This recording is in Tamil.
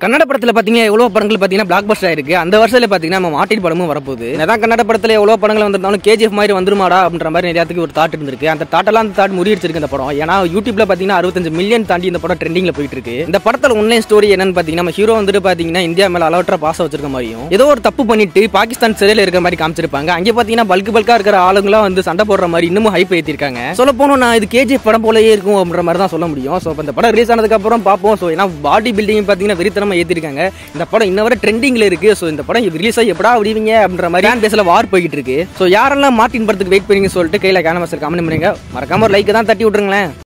கன்னட படத்துல பாத்தீங்கன்னா எவ்வளவு படங்கள் பாத்தீங்கன்னா பிளாக் பஸ்டர் ஆயிருக்கு அந்த வருஷத்துல பாத்தீங்கன்னா நம்ம மாட்டின் படமும் வரப்போகுது என்னதான் கன்னட படத்துல எவ்வளவு படங்கள் வந்திருந்தாலும் கேஜிஎஃப் மாதிரி வந்துருமாடா அப்படின்ற மாதிரி நிறையத்துக்கு ஒரு தாட் இருந்திருக்கு அந்த தாட்டெல்லாம் அந்த தாட் முறியடிச்சிருக்கு இந்த படம் ஏன்னா யூடியூப்ல பாத்தீங்கன்னா அறுபத்தஞ்சு மில்லியன் தாண்டி இந்த படம் ட்ரெண்டிங்ல போயிட்டு இருக்கு இந்த படத்துல உண்மையான ஸ்டோரி என்னன்னு பாத்தீங்கன்னா நம்ம ஹீரோ வந்துட்டு பாத்தீங்கன்னா இந்தியா மேல அளவற்ற பாசம் வச்சிருக்க மாதிரியும் ஏதோ ஒரு தப்பு பண்ணிட்டு பாகிஸ்தான் சிறையில இருக்கிற மாதிரி காமிச்சிருப்பாங்க அங்கே பாத்தீங்கன்னா பல்க் பல்கா இருக்கிற ஆளுங்களாம் வந்து சண்டை போடுற மாதிரி இன்னமும் ஹைப் ஏத்திருக்காங்க சொல்ல போனோம் நான் இது கேஜிஎஃப் படம் போலயே இருக்கும் அப்படின்ற மாதிரி தான் சொல்ல முடியும் ஸோ இந்த படம் ரிலீஸ் ஆனதுக்கு அப்புறம் பார்ப்போம் ஸோ ஏன்னா பாடி பில்டிங் பாத்தீங்கன்னா வெறித்தனமா ஏத்திருக்காங்க இந்த படம் இன்ன வரை ட்ரெண்டிங்ல இருக்கு ஸோ இந்த படம் ரிலீஸ் ஆகி எப்படா விடுவீங்க அப்படின்ற மாதிரி ஃபேன் பேஸ்ல வார் போய்கிட்டு இருக்கு ஸோ யாரெல்லாம் மார்ட்டின் படத்துக்கு வெயிட் பண்ணீங்கன்னு சொல்லிட்டு கையில கேனவாசல் கமெண்ட் பண்ணுங்க மறக்காம ஒரு லைக் தான் தட்டி விட்டுருங்களேன்